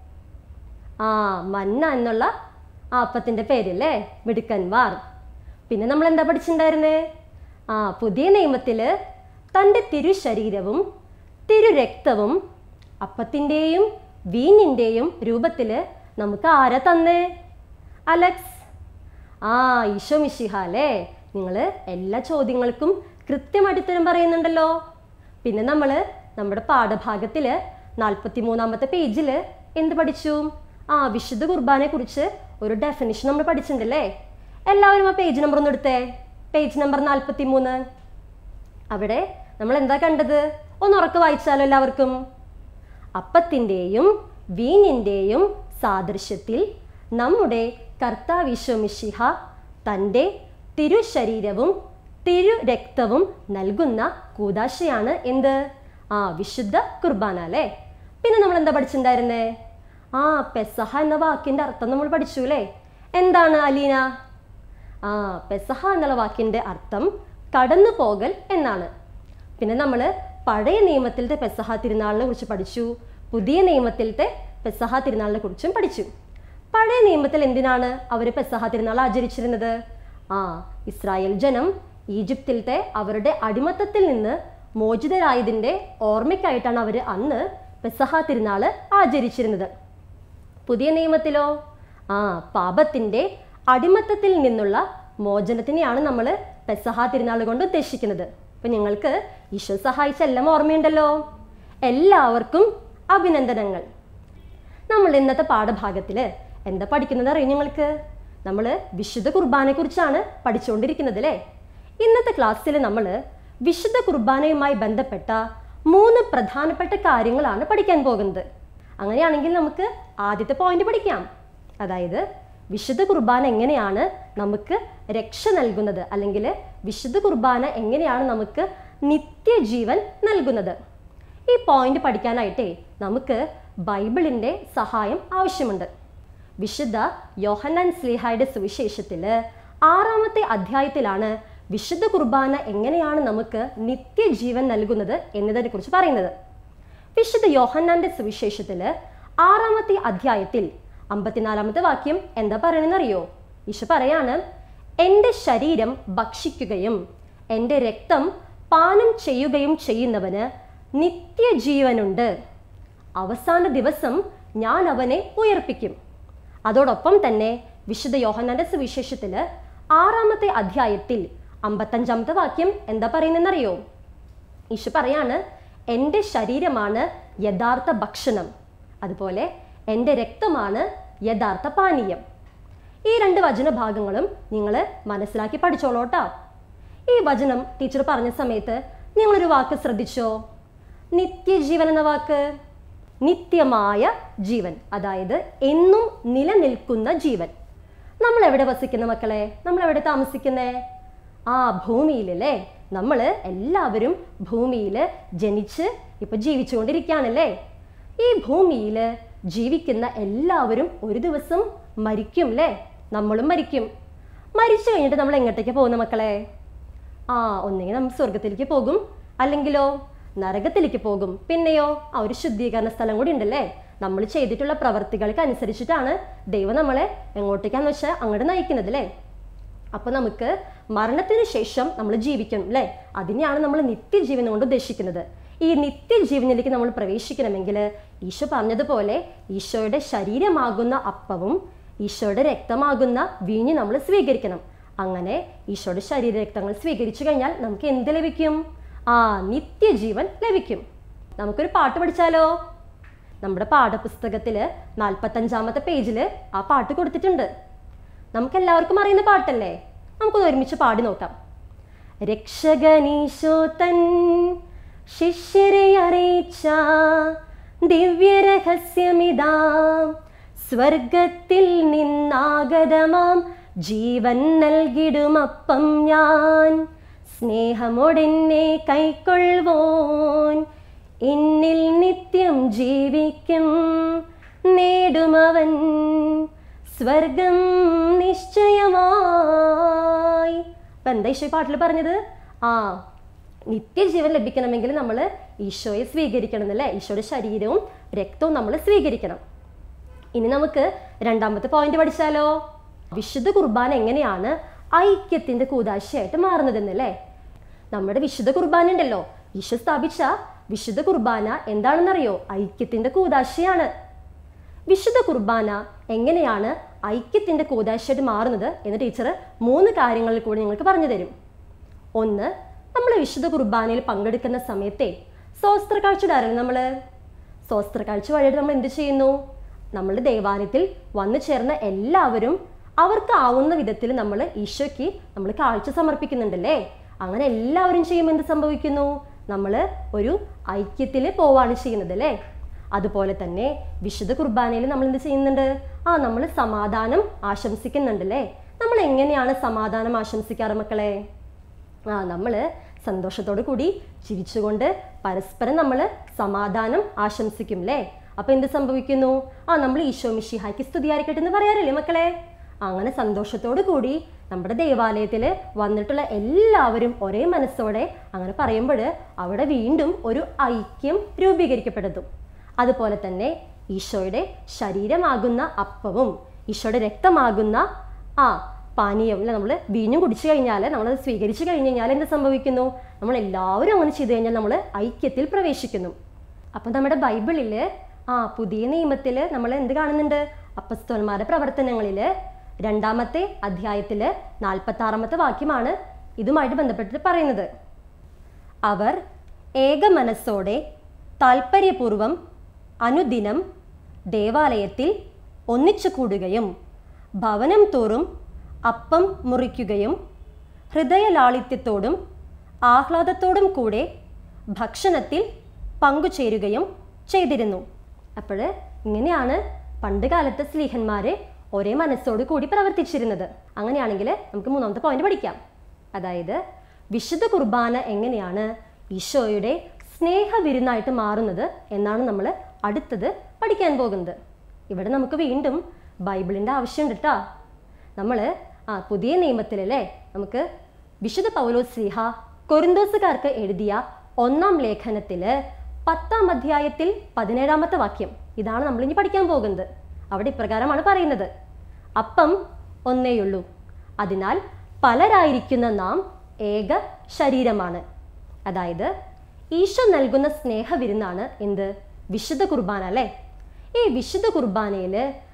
ആ മന്ന എന്നുള്ള ആ അപ്പത്തിൻ്റെ പേരില്ലേ മിടുക്കന്മാർ പിന്നെ നമ്മൾ എന്താ പഠിച്ചിട്ടുണ്ടായിരുന്നേ ആ പുതിയ നിയമത്തിൽ തൻ്റെ തിരുശരീരവും തിരുരക്തവും അപ്പത്തിൻ്റെയും വീഞ്ഞിൻ്റെയും രൂപത്തിൽ നമുക്ക് ആരാ തന്നേ അലക്സ് ആ ഈശോ മിശിഹ അല്ലേ നിങ്ങൾ എല്ലാ ചോദ്യങ്ങൾക്കും കൃത്യമായിട്ട് ഉത്തരം പറയുന്നുണ്ടല്ലോ പിന്നെ നമ്മൾ നമ്മുടെ പാഠഭാഗത്തിൽ നാൽപ്പത്തി മൂന്നാമത്തെ പേജിൽ എന്ത് പഠിച്ചു ആ വിശുദ്ധ കുർബാനെ കുറിച്ച് ഒരു ഡെഫിനിഷൻ നമ്മൾ പഠിച്ചിട്ടുണ്ടല്ലേ എല്ലാവരും ആ പേജ് നമ്പർ ഒന്ന് എടുത്തേ പേജ് നമ്പർ നാൽപ്പത്തി മൂന്ന് അവിടെ നമ്മൾ എന്താ കണ്ടത് ഒന്ന് ഉറക്കെ വായിച്ചാലോ എല്ലാവർക്കും അപ്പത്തിൻ്റെയും വീഞ്ഞിൻ്റെയും സാദൃശ്യത്തിൽ നമ്മുടെ കർത്താവിശ്വമിഷിഹ തൻ്റെ തിരുശരീരവും തിരുരക്തവും നൽകുന്ന കൂതാശയാണ് എന്ത് ആ വിശുദ്ധ കുർബാന അല്ലേ പിന്നെ നമ്മൾ എന്താ പഠിച്ചിട്ടുണ്ടായിരുന്നേ ആ പെസഹ എന്ന വാക്കിൻ്റെ അർത്ഥം നമ്മൾ പഠിച്ചു അല്ലേ എന്താണ് അലീന ആ പെസഹ എന്നുള്ള വാക്കിൻ്റെ അർത്ഥം കടന്നു പോകൽ എന്നാണ് പിന്നെ നമ്മൾ പഴയ നിയമത്തിലത്തെ പെസഹ തിരുനാളിനെ കുറിച്ച് പഠിച്ചു പുതിയ നിയമത്തിലത്തെ പെസഹ തിരുനാളിനെ കുറിച്ചും പഠിച്ചു പഴയ നിയമത്തിൽ എന്തിനാണ് അവർ പെസഹ തിരുനാൾ ആചരിച്ചിരുന്നത് ആ ഇസ്രായേൽ ജനം ഈജിപ്തിലത്തെ അവരുടെ അടിമത്തത്തിൽ നിന്ന് മോചിതരായതിൻ്റെ ഓർമ്മയ്ക്കായിട്ടാണ് അവർ അന്ന് പെസഹ തിരുനാൾ ആചരിച്ചിരുന്നത് പുതിയ നിയമത്തിലോ ആ പാപത്തിൻ്റെ അടിമത്തത്തിൽ നിന്നുള്ള മോചനത്തിനെയാണ് നമ്മൾ പെസഹ തിരുനാൾ കൊണ്ട് ഉദ്ദേശിക്കുന്നത് അപ്പം നിങ്ങൾക്ക് ഈശോ സഹായിച്ച എല്ലാം ഓർമ്മയുണ്ടല്ലോ എല്ലാവർക്കും അഭിനന്ദനങ്ങൾ നമ്മൾ ഇന്നത്തെ പാഠഭാഗത്തിൽ എന്താ പഠിക്കുന്നത് അറിയും നിങ്ങൾക്ക് നമ്മൾ വിശുദ്ധ കുർബാനയെ കുറിച്ചാണ് പഠിച്ചുകൊണ്ടിരിക്കുന്നത് അല്ലേ ഇന്നത്തെ ക്ലാസ്സിൽ നമ്മൾ വിശുദ്ധ കുർബാനയുമായി ബന്ധപ്പെട്ട മൂന്ന് പ്രധാനപ്പെട്ട കാര്യങ്ങളാണ് പഠിക്കാൻ പോകുന്നത് അങ്ങനെയാണെങ്കിൽ നമുക്ക് ആദ്യത്തെ പോയിന്റ് പഠിക്കാം അതായത് വിശുദ്ധ കുർബാന എങ്ങനെയാണ് നമുക്ക് രക്ഷ നൽകുന്നത് അല്ലെങ്കിൽ വിശുദ്ധ കുർബാന എങ്ങനെയാണ് നമുക്ക് നിത്യജീവൻ നൽകുന്നത് ഈ പോയിന്റ് പഠിക്കാനായിട്ടേ നമുക്ക് ബൈബിളിൻ്റെ സഹായം ആവശ്യമുണ്ട് വിശുദ്ധ യോഹന്നാൻ സ്ലീഹായുടെ സുവിശേഷത്തിൽ ആറാമത്തെ അധ്യായത്തിലാണ് വിശുദ്ധ കുർബാന എങ്ങനെയാണ് നമുക്ക് നിത്യജീവൻ നൽകുന്നത് എന്നതിനെക്കുറിച്ച് പറയുന്നത് വിശുദ്ധ യോഹന്നാന്റെ സുവിശേഷത്തിൽ ആറാമത്തെ അധ്യായത്തിൽ അമ്പത്തിനാലാമത്തെ വാക്യം എന്താ പറയണെന്നറിയോ ഈശോ പറയാണ് എൻ്റെ ശരീരം ഭക്ഷിക്കുകയും എൻ്റെ രക്തം പാനം ചെയ്യുകയും ചെയ്യുന്നവന് നിത്യജീവനുണ്ട് അവസാന ദിവസം ഞാൻ അവനെ ഉയർപ്പിക്കും അതോടൊപ്പം തന്നെ വിശുദ്ധ യോഹന്നാന്റെ സുവിശേഷത്തില് ആറാമത്തെ അധ്യായത്തിൽ അമ്പത്തഞ്ചാമത്തെ വാക്യം എന്താ പറയുന്നതെന്നറിയോ ഈശോ പറയാണ് എൻ്റെ ശരീരമാണ് യഥാർത്ഥ ഭക്ഷണം അതുപോലെ എൻ്റെ രക്തമാണ് യഥാർത്ഥ പാനീയം ഈ രണ്ട് വചനഭാഗങ്ങളും നിങ്ങൾ മനസ്സിലാക്കി പഠിച്ചോളൂട്ടോ ഈ വചനം ടീച്ചർ പറഞ്ഞ സമയത്ത് നിങ്ങളൊരു വാക്ക് ശ്രദ്ധിച്ചോ നിത്യജീവൻ എന്ന വാക്ക് നിത്യമായ ജീവൻ അതായത് എന്നും നിലനിൽക്കുന്ന ജീവൻ നമ്മൾ എവിടെ വസിക്കുന്ന മക്കളെ നമ്മൾ എവിടെ താമസിക്കുന്നേ ആ ഭൂമിയിലല്ലേ നമ്മൾ എല്ലാവരും ഭൂമിയിൽ ജനിച്ച് ഇപ്പൊ ജീവിച്ചുകൊണ്ടിരിക്കുകയാണല്ലേ ഈ ഭൂമിയിൽ ജീവിക്കുന്ന എല്ലാവരും ഒരു ദിവസം മരിക്കും അല്ലേ നമ്മളും മരിക്കും മരിച്ചു കഴിഞ്ഞിട്ട് നമ്മൾ എങ്ങോട്ടേക്ക് പോകുന്ന മക്കളെ ആ ഒന്നെങ്കിൽ നമ്മൾ സ്വർഗത്തിലേക്ക് പോകും അല്ലെങ്കിലോ നരകത്തിലേക്ക് പോകും പിന്നെയോ ആ ഒരു ശുദ്ധീകരണ സ്ഥലം കൂടി ഉണ്ടല്ലേ നമ്മൾ ചെയ്തിട്ടുള്ള പ്രവർത്തികൾക്ക് അനുസരിച്ചിട്ടാണ് ദൈവം നമ്മളെ എങ്ങോട്ടേക്കാന്ന് വെച്ചാൽ അങ്ങോട്ട് നയിക്കുന്നത് അല്ലേ അപ്പൊ നമുക്ക് മരണത്തിന് ശേഷം നമ്മൾ ജീവിക്കണം അല്ലേ അതിനെയാണ് നമ്മൾ നിത്യജീവൻ കൊണ്ട് ഉദ്ദേശിക്കുന്നത് ഈ നിത്യജീവനിലേക്ക് നമ്മൾ പ്രവേശിക്കണമെങ്കിൽ ഈശോ പറഞ്ഞതുപോലെ ഈശോയുടെ ശരീരമാകുന്ന അപ്പവും ഈശോയുടെ രക്തമാകുന്ന വീഞ്ഞ് നമ്മൾ സ്വീകരിക്കണം അങ്ങനെ ഈശോയുടെ ശരീര രക്തങ്ങൾ സ്വീകരിച്ചു കഴിഞ്ഞാൽ നമുക്ക് എന്ത് ലഭിക്കും ആ നിത്യജീവൻ ലഭിക്കും നമുക്കൊരു പാട്ട് പഠിച്ചാലോ നമ്മുടെ പാഠപുസ്തകത്തില് നാൽപ്പത്തഞ്ചാമത്തെ പേജില് ആ പാട്ട് കൊടുത്തിട്ടുണ്ട് നമുക്ക് എല്ലാവർക്കും അറിയുന്ന പാട്ടല്ലേ നമുക്കൊന്ന് ഒരുമിച്ച് പാടി നോക്കാം രക്ഷകനീശോ തൻ ശിഷ്യരെ അറിയിച്ച ദിവ്യരഹസ്യമിതാ സ്വർഗത്തിൽ നിന്നാഗതമാം ജീവൻ നൽകിടുമപ്പം ഞാൻ സ്നേഹമോടെന്നെ കൈക്കൊള്ളുവോൻ എന്നിൽ നിത്യം ജീവിക്കും നേടുമവൻ സ്വർഗം നിശ്ചയമായി അപ്പൊ എന്താ ഈശോ ഈ പാട്ടിൽ പറഞ്ഞത് ആ നിത്യജീവൻ ലഭിക്കണമെങ്കിൽ നമ്മൾ ഈശോയെ സ്വീകരിക്കണം എന്നല്ലേ ഈശോയുടെ ശരീരവും രക്തവും നമ്മൾ സ്വീകരിക്കണം ഇനി നമുക്ക് രണ്ടാമത്തെ പോയിന്റ് പഠിച്ചാലോ വിശുദ്ധ കുർബാന എങ്ങനെയാണ് ഐക്യത്തിന്റെ കൂതാശയായിട്ട് മാറുന്നതെന്നല്ലേ നമ്മുടെ വിശുദ്ധ കുർബാന ഉണ്ടല്ലോ ഈശോ സ്ഥാപിച്ച വിശുദ്ധ കുർബാന എന്താണെന്നറിയോ ഐക്യത്തിന്റെ കൂതാശയാണ് വിശുദ്ധ കുർബാന എങ്ങനെയാണ് ഐക്യത്തിന്റെ കൂതാശയായിട്ട് മാറുന്നത് എന്ന് ടീച്ചർ മൂന്ന് കാര്യങ്ങളിൽ കൂടി നിങ്ങൾക്ക് പറഞ്ഞു തരും ഒന്ന് നമ്മൾ വിശുദ്ധ കുർബാനയിൽ പങ്കെടുക്കുന്ന സമയത്തെ സ്വസ്ത്ര കാഴ്ച ഇടാറില്ല നമ്മൾ സ്വസ്ത്ര കാഴ്ച വഴിയായിട്ട് നമ്മൾ എന്ത് ചെയ്യുന്നു നമ്മളുടെ ദേവാലയത്തിൽ വന്നു ചേർന്ന എല്ലാവരും അവർക്ക് ആവുന്ന വിധത്തിൽ നമ്മൾ ഈശോയ്ക്ക് നമ്മൾ കാഴ്ച സമർപ്പിക്കുന്നുണ്ടല്ലേ അങ്ങനെ എല്ലാവരും ചെയ്യുമ്പോൾ എന്ത് സംഭവിക്കുന്നു നമ്മൾ ഒരു ഐക്യത്തിൽ പോവാണ് ചെയ്യുന്നത് അല്ലേ അതുപോലെ തന്നെ വിശുദ്ധ കുർബാനയിൽ നമ്മൾ എന്ത് ചെയ്യുന്നുണ്ട് ആ നമ്മൾ സമാധാനം ആശംസിക്കുന്നുണ്ടല്ലേ നമ്മൾ എങ്ങനെയാണ് സമാധാനം ആശംസിക്കാറ് മക്കളെ ആ നമ്മൾ സന്തോഷത്തോടു കൂടി ചിരിച്ചുകൊണ്ട് പരസ്പരം നമ്മൾ സമാധാനം ആശംസിക്കും അല്ലേ അപ്പൊ എന്ത് സംഭവിക്കുന്നു ആ നമ്മൾ ഈശോ മിഷിഹായ്ക്ക് സ്തുതിയായിരിക്കട്ടെ എന്ന് പറയാറില്ലേ മക്കളെ അങ്ങനെ സന്തോഷത്തോടു കൂടി നമ്മുടെ ദേവാലയത്തിൽ വന്നിട്ടുള്ള എല്ലാവരും ഒരേ മനസ്സോടെ അങ്ങനെ പറയുമ്പോൾ അവിടെ വീണ്ടും ഒരു ഐക്യം രൂപീകരിക്കപ്പെടുന്നു അതുപോലെ തന്നെ ഈശോയുടെ ശരീരമാകുന്ന അപ്പവും ഈശോയുടെ രക്തമാകുന്ന ആ പാനീയം അല്ലെ നമ്മൾ വീഞ്ഞും കുടിച്ചു കഴിഞ്ഞാൽ നമ്മളത് സ്വീകരിച്ചു കഴിഞ്ഞ് കഴിഞ്ഞാൽ എന്ത് സംഭവിക്കുന്നു നമ്മൾ എല്ലാവരും അങ്ങനെ ചെയ്തു കഴിഞ്ഞാൽ നമ്മൾ ഐക്യത്തിൽ പ്രവേശിക്കുന്നു അപ്പം നമ്മുടെ ബൈബിളിൽ ആ പുതിയ നിയമത്തിൽ നമ്മൾ എന്ത് കാണുന്നുണ്ട് അപ്പസ്തോന്മാരുടെ പ്രവർത്തനങ്ങളിൽ രണ്ടാമത്തെ അധ്യായത്തിൽ നാൽപ്പത്തി ആറാമത്തെ വാക്യമാണ് ഇതുമായിട്ട് ബന്ധപ്പെട്ടിട്ട് പറയുന്നത് അവർ ഏക മനസ്സോടെ താൽപ്പര്യപൂർവം അനുദിനം ദേവാലയത്തിൽ ഒന്നിച്ചു കൂടുകയും ഭവനം തോറും അപ്പം മുറിക്കുകയും ഹൃദയലാളിത്യത്തോടും ആഹ്ലാദത്തോടും കൂടെ ഭക്ഷണത്തിൽ പങ്കുചേരുകയും ചെയ്തിരുന്നു അപ്പോൾ ഇങ്ങനെയാണ് പണ്ട് കാലത്തെ സ്ലീഹന്മാര് ഒരേ മനസ്സോട് കൂടി പ്രവർത്തിച്ചിരുന്നത് അങ്ങനെയാണെങ്കിൽ നമുക്ക് മൂന്നാമത്തെ പോയിന്റ് പഠിക്കാം അതായത് വിശുദ്ധ കുർബാന എങ്ങനെയാണ് ഈശോയുടെ സ്നേഹവിരുന്നായിട്ട് മാറുന്നത് എന്നാണ് നമ്മൾ അടുത്തത് പഠിക്കാൻ പോകുന്നത് ഇവിടെ നമുക്ക് വീണ്ടും ബൈബിളിൻ്റെ ആവശ്യമുണ്ട് കേട്ടോ നമ്മൾ ആ പുതിയ നിയമത്തിലല്ലേ നമുക്ക് വിശുദ്ധ പൗലോസ് ശ്രീഹ കൊരിന്തോസുകാർക്ക് എഴുതിയ ഒന്നാം ലേഖനത്തിൽ പത്താം അധ്യായത്തിൽ പതിനേഴാമത്തെ വാക്യം ഇതാണ് നമ്മൾ ഇനി പഠിക്കാൻ പോകുന്നത് അവിടെ ഇപ്രകാരമാണ് പറയുന്നത് അപ്പം ഒന്നേയുള്ളൂ അതിനാൽ പലരായിരിക്കുന്ന നാം ഏക ശരീരമാണ് അതായത് ഈശോ നൽകുന്ന സ്നേഹവിരുന്നാണ് എന്ത് വിശുദ്ധ കുർബാന അല്ലേ ഈ വിശുദ്ധ കുർബാനയിൽ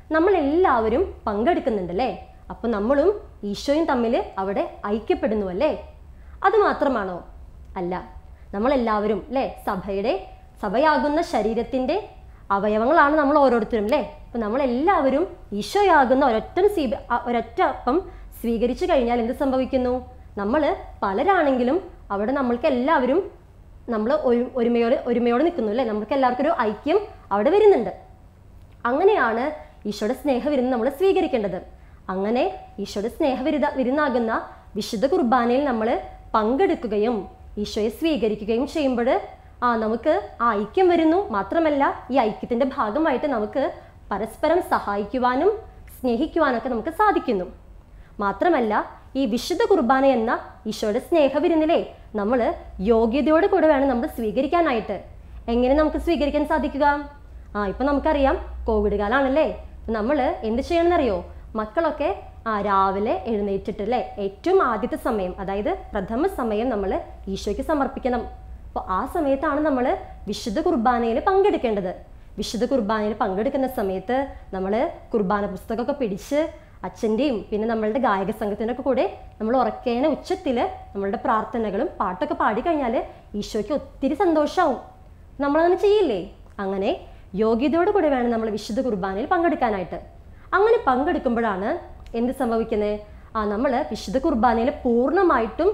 നമ്മൾ എല്ലാവരും പങ്കെടുക്കുന്നുണ്ട് അല്ലേ അപ്പോൾ നമ്മളും ഈശോയും തമ്മിൽ അവിടെ ഐക്യപ്പെടുന്നു അല്ലേ അത് മാത്രമാണോ അല്ല നമ്മളെല്ലാവരും അല്ലേ സഭയുടെ സഭയാകുന്ന ശരീരത്തിൻ്റെ അവയവങ്ങളാണ് നമ്മൾ ഓരോരുത്തരും അല്ലേ അപ്പം നമ്മളെല്ലാവരും ഈശോയാകുന്ന ഒരൊറ്റ സ്വീ അ- ഒരൊറ്റ അപ്പം സ്വീകരിച്ചു കഴിഞ്ഞാൽ എന്ത് സംഭവിക്കുന്നു നമ്മൾ പലരാണെങ്കിലും അവിടെ നമ്മൾക്ക് എല്ലാവരും നമ്മൾ ഒരു ഒരുമയോട് ഒരുമയോടെ നിൽക്കുന്നു അല്ലേ നമ്മൾക്ക് എല്ലാവർക്കും ഒരു ഐക്യം അവിടെ വരുന്നുണ്ട് അങ്ങനെയാണ് ഈശോയുടെ സ്നേഹവിരുന്ന് നമ്മൾ സ്വീകരിക്കേണ്ടത് അങ്ങനെ ഈശോയുടെ സ്നേഹവിരുദ്ധ വിരുന്നാകുന്ന വിശുദ്ധ കുർബാനയിൽ നമ്മൾ പങ്കെടുക്കുകയും ഈശോയെ സ്വീകരിക്കുകയും ചെയ്യുമ്പോൾ ആ നമുക്ക് ആ ഐക്യം വരുന്നു മാത്രമല്ല ഈ ഐക്യത്തിൻ്റെ ഭാഗമായിട്ട് നമുക്ക് പരസ്പരം സഹായിക്കുവാനും സ്നേഹിക്കുവാനൊക്കെ നമുക്ക് സാധിക്കുന്നു മാത്രമല്ല ഈ വിശുദ്ധ കുർബാന എന്ന ഈശോയുടെ സ്നേഹവിരുന്നിലെ നമ്മൾ യോഗ്യതയോട് കൂടെ വേണം നമ്മൾ സ്വീകരിക്കാനായിട്ട് എങ്ങനെ നമുക്ക് സ്വീകരിക്കാൻ സാധിക്കുക ആ ഇപ്പം നമുക്കറിയാം കോവിഡ് കാലാണല്ലേ നമ്മൾ എന്ത് ചെയ്യണമെന്നറിയോ മക്കളൊക്കെ ആ രാവിലെ എഴുന്നേറ്റിട്ട് അല്ലേ ഏറ്റവും ആദ്യത്തെ സമയം അതായത് പ്രഥമ സമയം നമ്മൾ ഈശോയ്ക്ക് സമർപ്പിക്കണം അപ്പോൾ ആ സമയത്താണ് നമ്മൾ വിശുദ്ധ കുർബാനയിൽ പങ്കെടുക്കേണ്ടത് വിശുദ്ധ കുർബാനയിൽ പങ്കെടുക്കുന്ന സമയത്ത് നമ്മൾ കുർബാന പുസ്തകമൊക്കെ പിടിച്ച് അച്ഛൻ്റെയും പിന്നെ നമ്മളുടെ ഗായക സംഘത്തിൻ്റെ ഒക്കെ കൂടെ നമ്മൾ ഉറക്കേന ഉച്ചത്തിൽ നമ്മളുടെ പ്രാർത്ഥനകളും പാട്ടൊക്കെ പാടിക്കഴിഞ്ഞാൽ ഈശോയ്ക്ക് ഒത്തിരി സന്തോഷമാവും നമ്മളങ്ങനെ ചെയ്യില്ലേ അങ്ങനെ യോഗ്യതയോട് കൂടെ വേണം നമ്മൾ വിശുദ്ധ കുർബാനയിൽ പങ്കെടുക്കാനായിട്ട് അങ്ങനെ പങ്കെടുക്കുമ്പോഴാണ് എന്ത് സംഭവിക്കുന്നത് ആ നമ്മൾ വിശുദ്ധ കുർബാനയിൽ പൂർണ്ണമായിട്ടും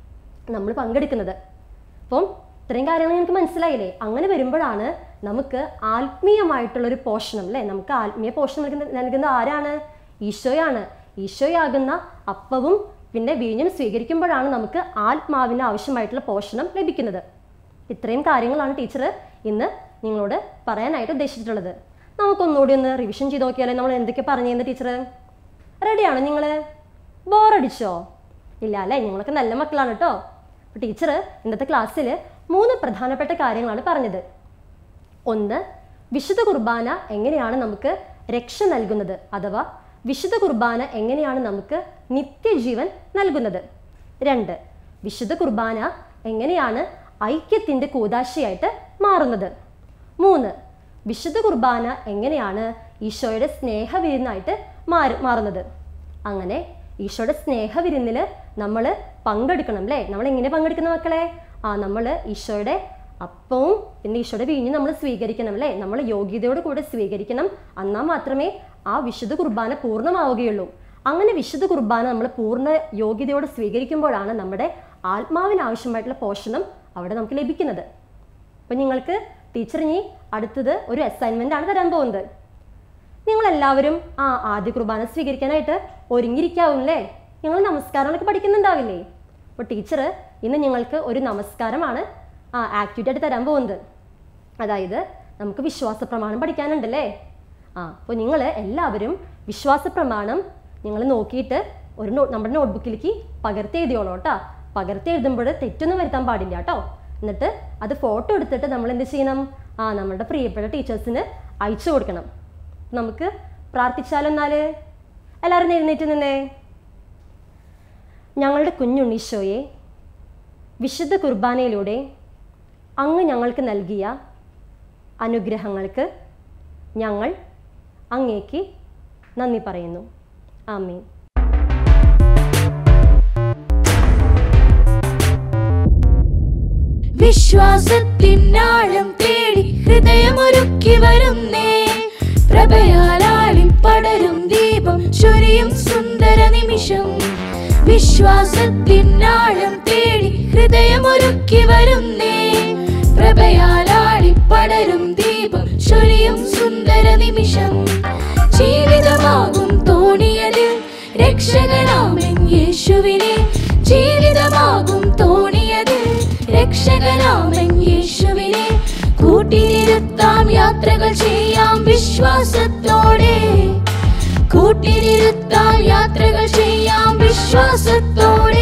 നമ്മൾ പങ്കെടുക്കുന്നത് അപ്പം ഇത്രയും കാര്യങ്ങൾ നിങ്ങൾക്ക് മനസ്സിലായില്ലേ അങ്ങനെ വരുമ്പോഴാണ് നമുക്ക് ആത്മീയമായിട്ടുള്ള ഒരു പോഷണം അല്ലേ നമുക്ക് ആത്മീയ പോഷണം നൽകുന്ന നൽകുന്ന ആരാണ് ഈശോയാണ് ഈശോയാകുന്ന അപ്പവും പിന്നെ വീഞ്ഞും സ്വീകരിക്കുമ്പോഴാണ് നമുക്ക് ആത്മാവിന് ആവശ്യമായിട്ടുള്ള പോഷണം ലഭിക്കുന്നത് ഇത്രയും കാര്യങ്ങളാണ് ടീച്ചർ ഇന്ന് നിങ്ങളോട് പറയാനായിട്ട് ഉദ്ദേശിച്ചിട്ടുള്ളത് നമുക്കൊന്നുകൂടി ഒന്ന് റിവിഷൻ ചെയ്ത് നോക്കിയാലേ നമ്മൾ എന്തൊക്കെ പറഞ്ഞു ടീച്ചർ റെഡിയാണോ നിങ്ങൾ ബോറടിച്ചോ ഇല്ല അല്ലേ നിങ്ങളൊക്കെ നല്ല മക്കളാണ് കേട്ടോ അപ്പോൾ ടീച്ചർ ഇന്നത്തെ ക്ലാസ്സിൽ മൂന്ന് പ്രധാനപ്പെട്ട കാര്യങ്ങളാണ് പറഞ്ഞത് ഒന്ന് വിശുദ്ധ കുർബാന എങ്ങനെയാണ് നമുക്ക് രക്ഷ നൽകുന്നത് അഥവാ വിശുദ്ധ കുർബാന എങ്ങനെയാണ് നമുക്ക് നിത്യജീവൻ നൽകുന്നത് രണ്ട് വിശുദ്ധ കുർബാന എങ്ങനെയാണ് ഐക്യത്തിൻ്റെ കൂതാശയായിട്ട് മാറുന്നത് മൂന്ന് വിശുദ്ധ കുർബാന എങ്ങനെയാണ് ഈശോയുടെ സ്നേഹവിരുന്നായിട്ട് മാറി മാറുന്നത് അങ്ങനെ ഈശോയുടെ സ്നേഹവിരുന്നിൽ നമ്മൾ പങ്കെടുക്കണം അല്ലേ നമ്മൾ എങ്ങനെ പങ്കെടുക്കുന്ന മക്കളെ ആ നമ്മൾ ഈശോയുടെ അപ്പവും പിന്നെ ഈശോയുടെ വീഞ്ഞും നമ്മൾ സ്വീകരിക്കണം അല്ലേ നമ്മൾ യോഗ്യതയോട് കൂടെ സ്വീകരിക്കണം എന്നാൽ മാത്രമേ ആ വിശുദ്ധ കുർബാന പൂർണ്ണമാവുകയുള്ളൂ അങ്ങനെ വിശുദ്ധ കുർബാന നമ്മൾ പൂർണ്ണ യോഗ്യതയോടെ സ്വീകരിക്കുമ്പോഴാണ് നമ്മുടെ ആത്മാവിന് ആവശ്യമായിട്ടുള്ള പോഷണം അവിടെ നമുക്ക് ലഭിക്കുന്നത് അപ്പം നിങ്ങൾക്ക് ടീച്ചർ ഇനി അടുത്തത് ഒരു അസൈൻമെൻ്റ് ആണ് തരാൻ പോകുന്നത് നിങ്ങൾ എല്ലാവരും ആ ആദ്യ കുർബാന സ്വീകരിക്കാനായിട്ട് ഒരുങ്ങിയിരിക്കാവും അല്ലേ നിങ്ങൾ നമസ്കാരങ്ങളൊക്കെ പഠിക്കുന്നുണ്ടാവില്ലേ അപ്പോൾ ടീച്ചർ ഇന്ന് നിങ്ങൾക്ക് ഒരു നമസ്കാരമാണ് ആ ആക്ടിവിറ്റി ആയിട്ട് തരാൻ പോകുന്നത് അതായത് നമുക്ക് വിശ്വാസ പ്രമാണം പഠിക്കാനുണ്ടല്ലേ ആ അപ്പോൾ നിങ്ങൾ എല്ലാവരും വിശ്വാസ പ്രമാണം നിങ്ങൾ നോക്കിയിട്ട് ഒരു നോ നമ്മുടെ നോട്ട്ബുക്കിലേക്ക് പകർത്തി എഴുതിയോളൂ കേട്ടോ പകർത്തി എഴുതുമ്പോൾ തെറ്റൊന്നും വരുത്താൻ പാടില്ല കേട്ടോ എന്നിട്ട് അത് ഫോട്ടോ എടുത്തിട്ട് നമ്മൾ എന്ത് ചെയ്യണം ആ നമ്മളുടെ പ്രിയപ്പെട്ട ടീച്ചേഴ്സിന് അയച്ചു കൊടുക്കണം നമുക്ക് പ്രാർത്ഥിച്ചാലോ എന്നാല് എല്ലാവരും എഴുന്നേറ്റ് നിന്നേ ഞങ്ങളുടെ കുഞ്ഞുണ്ണീശോയെ വിശുദ്ധ കുർബാനയിലൂടെ അങ്ങ് ഞങ്ങൾക്ക് നൽകിയ അനുഗ്രഹങ്ങൾക്ക് ഞങ്ങൾ അങ്ങേക്ക് നന്ദി പറയുന്നു ആമീൻ വിശ്വാസത്തിനാഴം തേടി ഹൃദയമൊരുക്കി വരുന്നേ പ്രഭയാലാളി പടരും ദീപം ചൊരിയും സുന്ദര നിമിഷം വിശ്വാസത്തിനാഴം തേടി ഹൃദയമൊരുക്കി വരുന്നേ പ്രഭയാലാളി പടരും ദീപം ചൊരിയും സുന്ദര നിമിഷം ജീവിതമാകും തോണിയത് രക്ഷകനാമൻ യേശുവിനെ ജീവിതമാകും തോണിയത് രക്ഷകനാമൻ യേശുവിനെ കൂട്ടിനിരുത്താം യാത്രകൾ ചെയ്യാം വിശ്വാസത്തോടെ കൂട്ടിനിരുത്താം യാത്രകൾ ചെയ്യാം വിശ്വാസത്തോടെ